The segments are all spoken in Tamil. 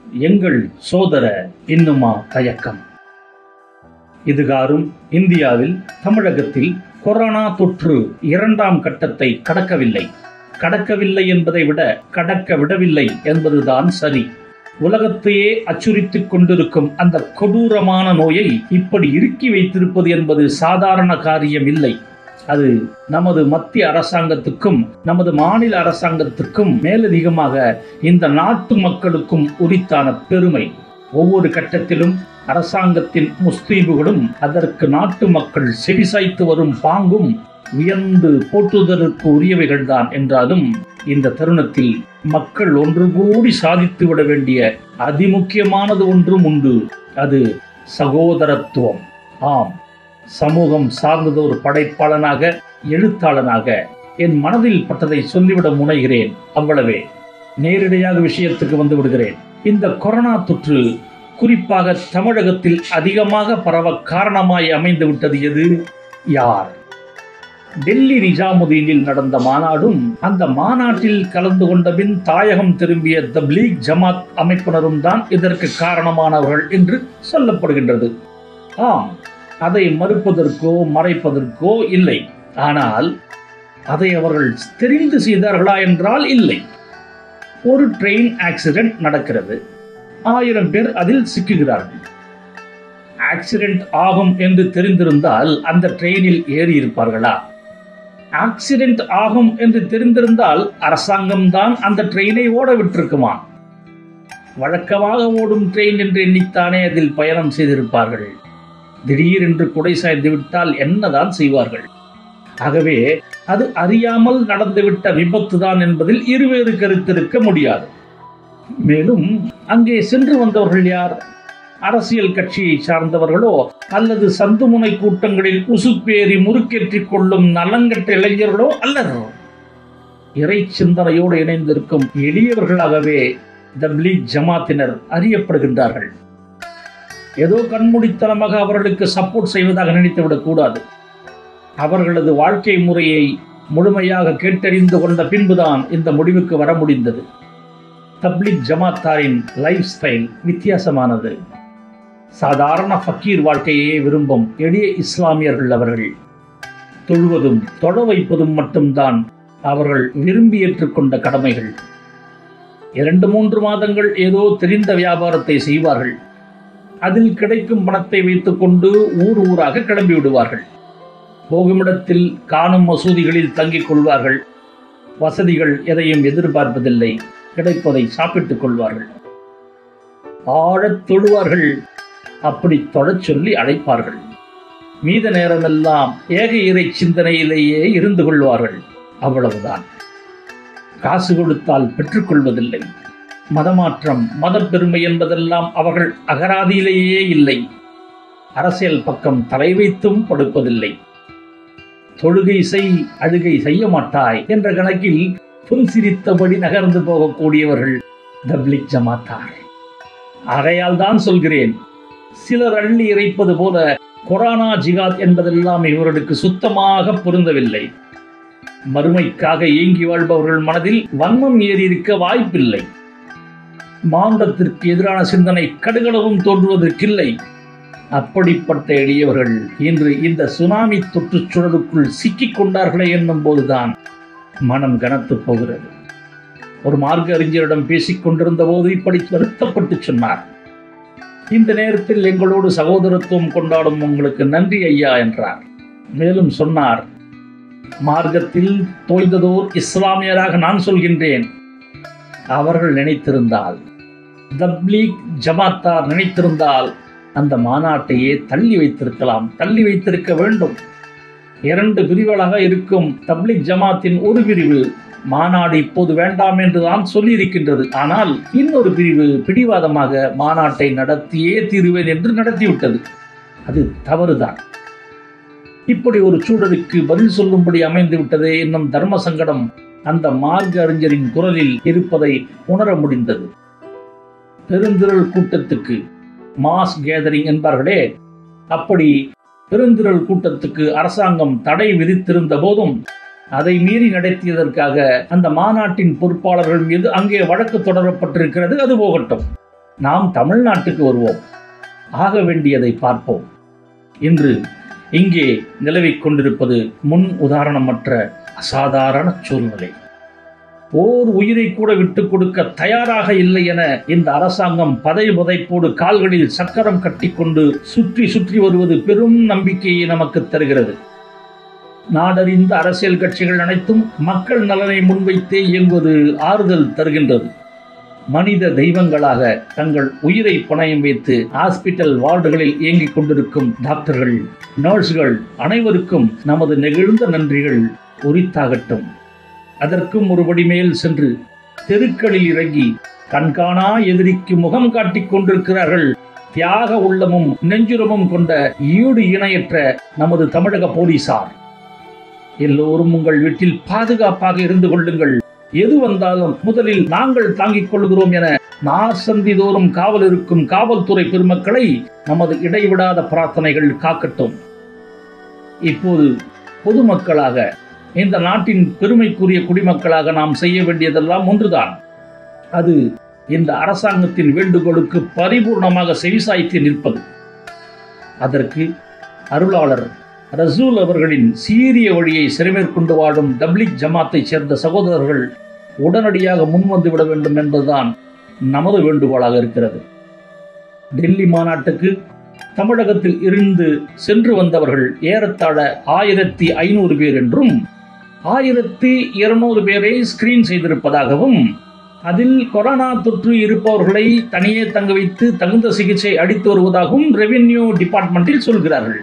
எங்கள் சோதர இன்னுமா தயக்கம் இதுகாரும் இந்தியாவில் தமிழகத்தில் கொரோனா தொற்று இரண்டாம் கட்டத்தை கடக்கவில்லை கடக்கவில்லை என்பதை விட கடக்க விடவில்லை என்பதுதான் சரி உலகத்தையே அச்சுறுத்திக் கொண்டிருக்கும் அந்த கொடூரமான நோயை இப்படி இறுக்கி வைத்திருப்பது என்பது சாதாரண காரியம் இல்லை அது நமது மத்திய அரசாங்கத்துக்கும் நமது மாநில அரசாங்கத்துக்கும் மேலதிகமாக இந்த நாட்டு மக்களுக்கும் உரித்தான பெருமை ஒவ்வொரு கட்டத்திலும் அரசாங்கத்தின் முஸ்தீபுகளும் அதற்கு நாட்டு மக்கள் செவிசாய்த்து வரும் பாங்கும் வியந்து போற்றுதலுக்கு உரியவைகள்தான் என்றாலும் இந்த தருணத்தில் மக்கள் ஒன்று கூடி சாதித்து விட வேண்டிய அதிமுக்கியமானது ஒன்றும் உண்டு அது சகோதரத்துவம் ஆம் சமூகம் சார்ந்தது ஒரு படைப்பாளனாக எழுத்தாளனாக என் மனதில் பட்டதை சொல்லிவிட முனைகிறேன் அவ்வளவே நேரடியாக விஷயத்துக்கு வந்து விடுகிறேன் இந்த கொரோனா தொற்று குறிப்பாக தமிழகத்தில் அதிகமாக பரவ காரணமாய் அமைந்து விட்டது எது யார் டெல்லி நிஜாமுதீனில் நடந்த மாநாடும் அந்த மாநாட்டில் கலந்து கொண்ட பின் தாயகம் திரும்பிய தப்லீக் ஜமாத் அமைப்பினரும் தான் இதற்கு காரணமானவர்கள் என்று சொல்லப்படுகின்றது ஆம் அதை மறுப்பதற்கோ மறைப்பதற்கோ இல்லை ஆனால் அதை அவர்கள் தெரிந்து செய்தார்களா என்றால் இல்லை ஒரு ட்ரெயின் ஆக்சிடென்ட் நடக்கிறது ஆயிரம் பேர் அதில் சிக்குகிறார்கள் ஆக்சிடென்ட் ஆகும் என்று தெரிந்திருந்தால் அந்த ட்ரெயினில் ஏறி இருப்பார்களா ஆக்சிடென்ட் ஆகும் என்று தெரிந்திருந்தால் அரசாங்கம் தான் அந்த ட்ரெயினை ஓட விட்டிருக்குமா வழக்கமாக ஓடும் ட்ரெயின் என்று எண்ணித்தானே அதில் பயணம் செய்திருப்பார்கள் திடீரென்று குடை சாய்ந்து விட்டால் என்னதான் செய்வார்கள் ஆகவே அது அறியாமல் நடந்துவிட்ட விபத்து தான் என்பதில் இருவேறு கருத்திருக்க முடியாது மேலும் அங்கே சென்று வந்தவர்கள் யார் அரசியல் கட்சியை சார்ந்தவர்களோ அல்லது சந்துமுனை கூட்டங்களில் உசுப்பேறி முறுக்கேற்றிக் கொள்ளும் நலங்கட்ட இளைஞர்களோ அல்லது இறை சிந்தனையோடு இணைந்திருக்கும் எளியவர்களாகவே தப்லீக் ஜமாத்தினர் அறியப்படுகின்றார்கள் ஏதோ கண்மூடித்தனமாக அவர்களுக்கு சப்போர்ட் செய்வதாக நினைத்துவிடக் கூடாது அவர்களது வாழ்க்கை முறையை முழுமையாக கேட்டறிந்து கொண்ட பின்புதான் இந்த முடிவுக்கு வர முடிந்தது தப்லிக் ஜமாத்தாரின் லைஃப் ஸ்டைல் வித்தியாசமானது சாதாரண ஃபக்கீர் வாழ்க்கையே விரும்பும் எளிய இஸ்லாமியர்கள் அவர்கள் தொழுவதும் தொழ வைப்பதும் மட்டும்தான் அவர்கள் விரும்பி ஏற்றுக்கொண்ட கடமைகள் இரண்டு மூன்று மாதங்கள் ஏதோ தெரிந்த வியாபாரத்தை செய்வார்கள் அதில் கிடைக்கும் பணத்தை வைத்துக்கொண்டு ஊர் ஊராக கிளம்பி விடுவார்கள் போகுமிடத்தில் காணும் மசூதிகளில் தங்கிக் கொள்வார்கள் வசதிகள் எதையும் எதிர்பார்ப்பதில்லை கிடைப்பதை சாப்பிட்டுக் கொள்வார்கள் ஆழத் தொழுவார்கள் அப்படி தொழச் சொல்லி அழைப்பார்கள் மீத நேரமெல்லாம் ஏக இறை சிந்தனையிலேயே இருந்து கொள்வார்கள் அவ்வளவுதான் காசு கொடுத்தால் பெற்றுக்கொள்வதில்லை மதமாற்றம் மதப்பெருமை என்பதெல்லாம் அவர்கள் அகராதியிலேயே இல்லை அரசியல் பக்கம் தலை வைத்தும் படுப்பதில்லை தொழுகை செய் அழுகை செய்ய மாட்டாய் என்ற கணக்கில் புன்சிரித்தபடி நகர்ந்து போகக்கூடியவர்கள் தப்லிக் ஜமாத்தார் ஆகையால் தான் சொல்கிறேன் சிலர் அள்ளி இறைப்பது போல கொரோனா ஜிகாத் என்பதெல்லாம் இவர்களுக்கு சுத்தமாக பொருந்தவில்லை மறுமைக்காக ஏங்கி வாழ்பவர்கள் மனதில் வன்மம் ஏறி இருக்க வாய்ப்பில்லை மானுடத்திற்கு எதிரான சிந்தனை கடுகளவும் தோன்றுவதற்கில்லை அப்படிப்பட்ட எளியவர்கள் இன்று இந்த சுனாமி தொற்றுச் சுழலுக்குள் சிக்கிக் கொண்டார்களே என்னும் போதுதான் மனம் கனத்து போகிறது ஒரு மார்க்க அறிஞரிடம் பேசிக் கொண்டிருந்த போது இப்படி வருத்தப்பட்டு சொன்னார் இந்த நேரத்தில் எங்களோடு சகோதரத்துவம் கொண்டாடும் உங்களுக்கு நன்றி ஐயா என்றார் மேலும் சொன்னார் மார்க்கத்தில் தோய்ந்ததோர் இஸ்லாமியராக நான் சொல்கின்றேன் அவர்கள் நினைத்திருந்தால் தப்லீக் ஜமாத்தார் நினைத்திருந்தால் அந்த மாநாட்டையே தள்ளி வைத்திருக்கலாம் தள்ளி வைத்திருக்க வேண்டும் இரண்டு பிரிவுகளாக இருக்கும் தப்லிக் ஜமாத்தின் ஒரு பிரிவு மாநாடு இப்போது வேண்டாம் என்று தான் சொல்லியிருக்கின்றது ஆனால் இன்னொரு பிரிவு பிடிவாதமாக மாநாட்டை நடத்தியே தீருவேன் என்று நடத்திவிட்டது அது தவறுதான் இப்படி ஒரு சூழலுக்கு பதில் சொல்லும்படி அமைந்து விட்டதே என்னும் தர்ம சங்கடம் அந்த மார்க்க அறிஞரின் குரலில் இருப்பதை உணர முடிந்தது பெருந்திரள் கூட்டத்துக்கு மாஸ் கேதரிங் என்பார்களே அப்படி பெருந்திரள் கூட்டத்துக்கு அரசாங்கம் தடை விதித்திருந்த போதும் அதை மீறி நடத்தியதற்காக அந்த மாநாட்டின் பொறுப்பாளர்கள் மீது அங்கே வழக்கு தொடரப்பட்டிருக்கிறது அது போகட்டும் நாம் தமிழ்நாட்டுக்கு வருவோம் ஆக வேண்டியதை பார்ப்போம் இன்று இங்கே நிலவிக் கொண்டிருப்பது முன் உதாரணமற்ற அசாதாரண சூழ்நிலை ஓர் உயிரை கூட விட்டுக் கொடுக்க தயாராக இல்லை என இந்த அரசாங்கம் பதை புதைப்போடு கால்களில் சக்கரம் கட்டிக்கொண்டு சுற்றி சுற்றி வருவது பெரும் நம்பிக்கையை நமக்கு தருகிறது நாடறிந்த அரசியல் கட்சிகள் அனைத்தும் மக்கள் நலனை முன்வைத்தே இயங்குவது ஆறுதல் தருகின்றது மனித தெய்வங்களாக தங்கள் உயிரை பணயம் வைத்து ஹாஸ்பிட்டல் வார்டுகளில் இயங்கிக் கொண்டிருக்கும் டாக்டர்கள் நர்ஸ்கள் அனைவருக்கும் நமது நெகிழ்ந்த நன்றிகள் உரித்தாகட்டும் அதற்கும் ஒருபடி மேல் சென்று தெருக்களில் இறங்கி கண்காணா எதிரிக்கு முகம் காட்டிக் கொண்டிருக்கிறார்கள் தியாக உள்ளமும் நெஞ்சுரமும் கொண்ட ஈடு இணையற்ற நமது தமிழக போலீசார் எல்லோரும் உங்கள் வீட்டில் பாதுகாப்பாக இருந்து கொள்ளுங்கள் எது வந்தாலும் முதலில் நாங்கள் தாங்கிக் கொள்கிறோம் என நாசந்தி தோறும் காவல் இருக்கும் காவல்துறை பெருமக்களை நமது இடைவிடாத பிரார்த்தனைகள் காக்கட்டும் இப்போது பொதுமக்களாக இந்த நாட்டின் பெருமைக்குரிய குடிமக்களாக நாம் செய்ய வேண்டியதெல்லாம் ஒன்றுதான் அது இந்த அரசாங்கத்தின் வேண்டுகோளுக்கு பரிபூர்ணமாக செவிசாய்த்து நிற்பது அதற்கு அருளாளர் ரசூல் அவர்களின் சீரிய வழியை சிறைமேற்கொண்டு வாழும் தப்லிக் ஜமாத்தைச் சேர்ந்த சகோதரர்கள் உடனடியாக முன்வந்து விட வேண்டும் என்பதுதான் நமது வேண்டுகோளாக இருக்கிறது டெல்லி மாநாட்டுக்கு தமிழகத்தில் இருந்து சென்று வந்தவர்கள் ஏறத்தாழ ஆயிரத்தி ஐநூறு பேர் என்றும் ஆயிரத்தி இருநூறு பேரை ஸ்கிரீன் செய்திருப்பதாகவும் அதில் கொரோனா தொற்று இருப்பவர்களை தனியே தங்க வைத்து தகுந்த சிகிச்சை அளித்து வருவதாகவும் ரெவென்யூ டிபார்ட்மெண்டில் சொல்கிறார்கள்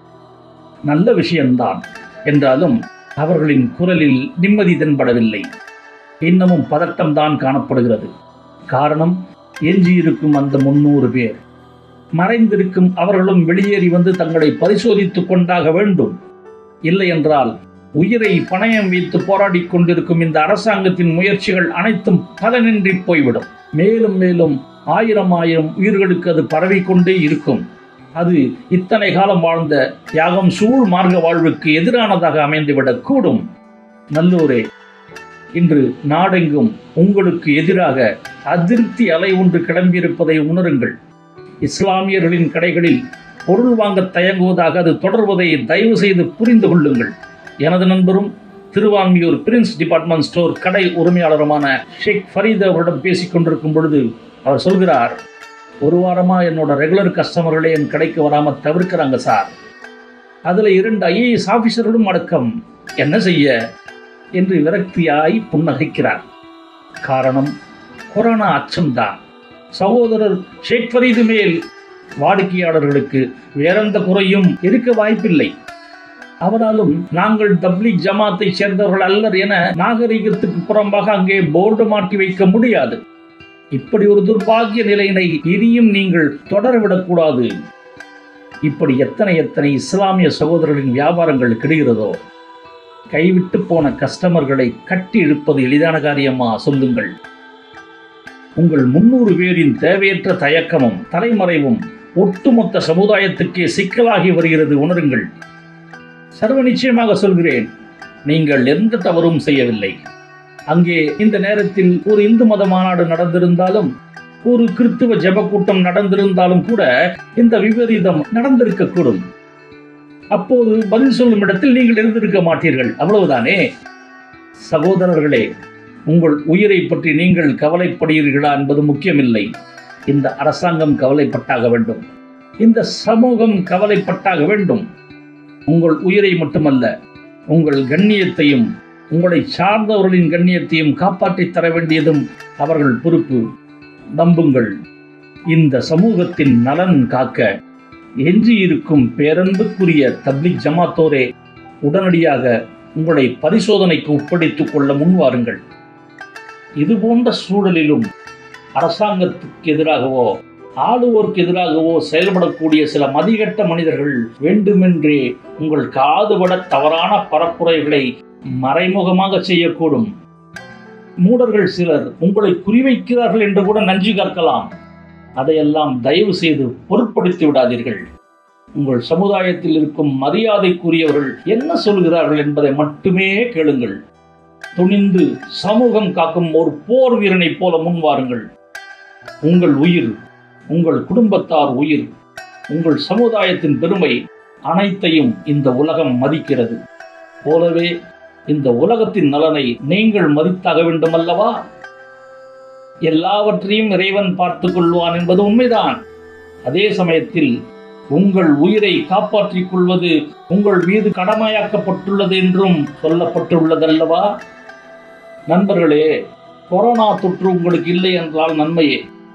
நல்ல விஷயம்தான் என்றாலும் அவர்களின் குரலில் நிம்மதி தென்படவில்லை இன்னமும் பதட்டம்தான் காணப்படுகிறது காரணம் எஞ்சியிருக்கும் அந்த முன்னூறு பேர் மறைந்திருக்கும் அவர்களும் வெளியேறி வந்து தங்களை பரிசோதித்துக் கொண்டாக வேண்டும் இல்லை என்றால் உயிரை பணயம் வைத்து போராடிக் கொண்டிருக்கும் இந்த அரசாங்கத்தின் முயற்சிகள் அனைத்தும் பலனின்றி போய்விடும் மேலும் மேலும் ஆயிரம் ஆயிரம் உயிர்களுக்கு அது பரவிக்கொண்டே இருக்கும் அது இத்தனை காலம் வாழ்ந்த தியாகம் சூழ் மார்க்க வாழ்வுக்கு எதிரானதாக அமைந்துவிடக் கூடும் நல்லூரே இன்று நாடெங்கும் உங்களுக்கு எதிராக அதிருப்தி அலை ஒன்று கிளம்பியிருப்பதை உணருங்கள் இஸ்லாமியர்களின் கடைகளில் பொருள் வாங்க தயங்குவதாக அது தொடர்வதை தயவு செய்து புரிந்து கொள்ளுங்கள் எனது நண்பரும் திருவான்மியூர் பிரின்ஸ் டிபார்ட்மெண்ட் ஸ்டோர் கடை உரிமையாளருமான ஷேக் ஃபரீத் அவரிடம் பேசிக் கொண்டிருக்கும் பொழுது அவர் சொல்கிறார் ஒரு வாரமா என்னோட ரெகுலர் கஸ்டமர்களே என் கடைக்கு வராம தவிர்க்கிறாங்க சார் அதுல இரண்டு ஐஏஎஸ் ஆபீசர்களும் அடக்கம் என்ன செய்ய என்று விரக்தியாய் புன்னகைக்கிறார் காரணம் கொரோனா அச்சம்தான் சகோதரர் ஷேக் ஃபரீது மேல் வாடிக்கையாளர்களுக்கு வேறெந்த குறையும் இருக்க வாய்ப்பில்லை அவராலும் நாங்கள் தப்லீக் ஜமாத்தை சேர்ந்தவர்கள் அல்லர் என நாகரிகத்துக்கு புறம்பாக அங்கே போர்டு மாட்டி வைக்க முடியாது இப்படி ஒரு துர்பாகிய நிலையினை இனியும் நீங்கள் தொடரவிடக்கூடாது இப்படி எத்தனை எத்தனை இஸ்லாமிய சகோதரர்களின் வியாபாரங்கள் கெடுகிறதோ கைவிட்டு போன கஸ்டமர்களை கட்டி இழுப்பது எளிதான காரியமா சொல்லுங்கள் உங்கள் முன்னூறு பேரின் தேவையற்ற தயக்கமும் தலைமறைவும் ஒட்டுமொத்த சமுதாயத்துக்கே சிக்கலாகி வருகிறது உணருங்கள் சர்வ நிச்சயமாக சொல்கிறேன் நீங்கள் எந்த தவறும் செய்யவில்லை அங்கே இந்த நேரத்தில் ஒரு இந்து மத மாநாடு நடந்திருந்தாலும் ஒரு கிறித்துவ ஜெப கூட்டம் நடந்திருந்தாலும் கூட இந்த விபரீதம் நடந்திருக்கக்கூடும் அப்போது பதில் சொல்லும் இடத்தில் நீங்கள் இருந்திருக்க மாட்டீர்கள் அவ்வளவுதானே சகோதரர்களே உங்கள் உயிரை பற்றி நீங்கள் கவலைப்படுகிறீர்களா என்பது முக்கியமில்லை இந்த அரசாங்கம் கவலைப்பட்டாக வேண்டும் இந்த சமூகம் கவலைப்பட்டாக வேண்டும் உங்கள் உயிரை மட்டுமல்ல உங்கள் கண்ணியத்தையும் உங்களை சார்ந்தவர்களின் கண்ணியத்தையும் காப்பாற்றித் தர வேண்டியதும் அவர்கள் பொறுப்பு நம்புங்கள் இந்த சமூகத்தின் நலன் காக்க எஞ்சியிருக்கும் பேரன்புக்குரிய தப்லிக் ஜமாத்தோரே உடனடியாக உங்களை பரிசோதனைக்கு உட்படுத்திக் கொள்ள முன்வாருங்கள் இது போன்ற சூழலிலும் அரசாங்கத்துக்கு எதிராகவோ ஆளுவோருக்கு எதிராகவோ செயல்படக்கூடிய சில மதிகட்ட மனிதர்கள் வேண்டுமென்றே உங்கள் காதுபட தவறான பரப்புரைகளை மறைமுகமாக செய்யக்கூடும் மூடர்கள் சிலர் உங்களை குறிவைக்கிறார்கள் என்று கூட நஞ்சு கற்கலாம் அதையெல்லாம் தயவு செய்து பொருட்படுத்தி விடாதீர்கள் உங்கள் சமுதாயத்தில் இருக்கும் மரியாதைக்குரியவர்கள் என்ன சொல்கிறார்கள் என்பதை மட்டுமே கேளுங்கள் துணிந்து சமூகம் காக்கும் ஒரு போர் வீரனைப் போல முன்வாருங்கள் உங்கள் உயிர் உங்கள் குடும்பத்தார் உயிர் உங்கள் சமுதாயத்தின் பெருமை அனைத்தையும் இந்த உலகம் மதிக்கிறது போலவே இந்த உலகத்தின் நலனை நீங்கள் மதித்தாக வேண்டும் அல்லவா எல்லாவற்றையும் இறைவன் பார்த்துக் கொள்வான் என்பது உண்மைதான் அதே சமயத்தில் உங்கள் உயிரை காப்பாற்றிக் கொள்வது உங்கள் மீது கடமையாக்கப்பட்டுள்ளது என்றும் சொல்லப்பட்டுள்ளதல்லவா நண்பர்களே கொரோனா தொற்று உங்களுக்கு இல்லை என்றால் நன்மையே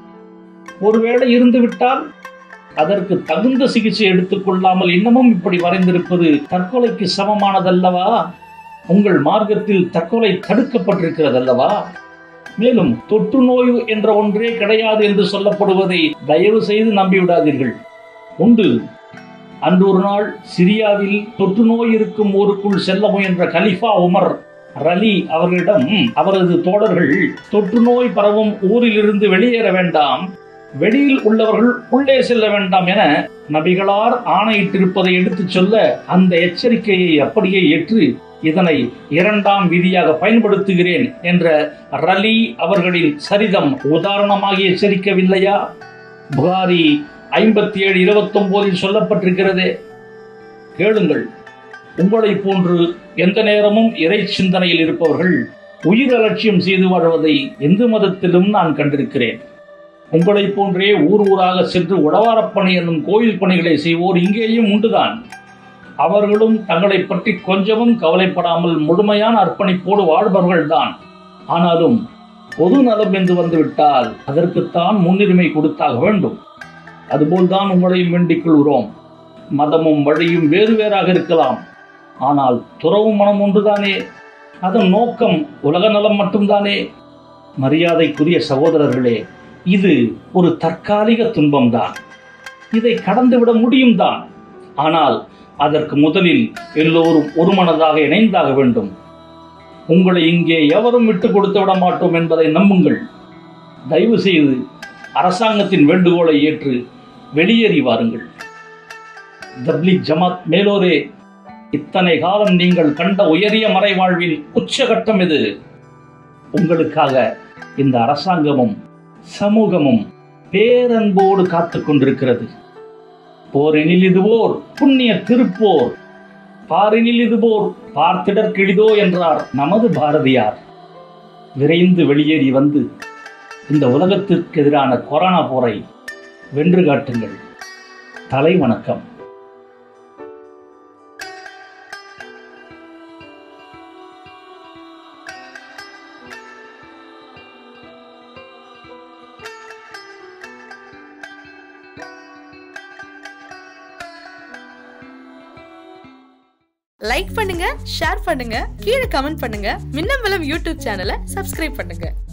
ஒருவேளை இருந்துவிட்டால் அதற்கு தகுந்த சிகிச்சை எடுத்துக்கொள்ளாமல் இன்னமும் இப்படி வரைந்திருப்பது தற்கொலைக்கு சமமானதல்லவா உங்கள் மார்க்கத்தில் தற்கொலை தடுக்கப்பட்டிருக்கிறதல்லவா மேலும் தொற்று நோய் என்ற ஒன்றே கிடையாது என்று சொல்லப்படுவதை தயவு செய்து நம்பிவிடாதீர்கள் உண்டு அன்று ஒரு நாள் சிரியாவில் தொற்று நோய் இருக்கும் ஊருக்குள் செல்ல முயன்ற கலிஃபா உமர் ரலி அவர்களிடம் அவரது தோழர்கள் தொற்று நோய் பரவும் ஊரிலிருந்து வெளியேற வேண்டாம் வெளியில் உள்ளவர்கள் உள்ளே செல்ல வேண்டாம் என நபிகளார் ஆணையிட்டிருப்பதை எடுத்துச் சொல்ல அந்த எச்சரிக்கையை அப்படியே ஏற்று இதனை இரண்டாம் விதியாக பயன்படுத்துகிறேன் என்ற ரலி அவர்களின் சரிதம் உதாரணமாக எச்சரிக்கவில்லையா புகாரி ஐம்பத்தி ஏழு இருபத்தி ஒன்பதில் சொல்லப்பட்டிருக்கிறதே கேளுங்கள் உங்களை போன்று எந்த நேரமும் இறை சிந்தனையில் இருப்பவர்கள் உயிர் அலட்சியம் செய்து வாழ்வதை எந்த மதத்திலும் நான் கண்டிருக்கிறேன் உங்களைப் போன்றே ஊர் ஊராக சென்று உழவாரப் பணி என்னும் கோயில் பணிகளை செய்வோர் இங்கேயும் உண்டுதான் அவர்களும் தங்களை பற்றி கொஞ்சமும் கவலைப்படாமல் முழுமையான அர்ப்பணிப்போடு வாழ்பவர்கள்தான் ஆனாலும் பொது நலம் என்று வந்துவிட்டால் அதற்குத்தான் முன்னுரிமை கொடுத்தாக வேண்டும் அதுபோல்தான் உங்களையும் வேண்டிக் கொள்கிறோம் மதமும் வழியும் வேறு வேறாக இருக்கலாம் ஆனால் துறவு மனம் ஒன்றுதானே அதன் நோக்கம் உலக நலம் மட்டும்தானே மரியாதைக்குரிய சகோதரர்களே இது ஒரு தற்காலிக துன்பம்தான் இதை கடந்துவிட முடியும் தான் ஆனால் அதற்கு முதலில் எல்லோரும் ஒருமனதாக இணைந்தாக வேண்டும் உங்களை இங்கே எவரும் விட்டு கொடுத்து விட மாட்டோம் என்பதை நம்புங்கள் தயவு செய்து அரசாங்கத்தின் வேண்டுகோளை ஏற்று வெளியேறி வாருங்கள் தப்லிக் ஜமாத் மேலோரே இத்தனை காலம் நீங்கள் கண்ட உயரிய மறைவாழ்வின் உச்சகட்டம் இது உங்களுக்காக இந்த அரசாங்கமும் சமூகமும் பேரன்போடு காத்துக் கொண்டிருக்கிறது போரெனில் இதுவோர் புண்ணிய திருப்போர் பாரினில் இதுபோர் பார்த்திடற் கிழிதோ என்றார் நமது பாரதியார் விரைந்து வெளியேறி வந்து இந்த உலகத்திற்கு எதிரான கொரோனா போரை வென்று காட்டுங்கள் தலை வணக்கம் லைக் பண்ணுங்க ஷேர் பண்ணுங்க கீழே கமெண்ட் பண்ணுங்க மின்னம்பலம் யூடியூப் சேனலை சப்ஸ்கிரைப் பண்ணுங்க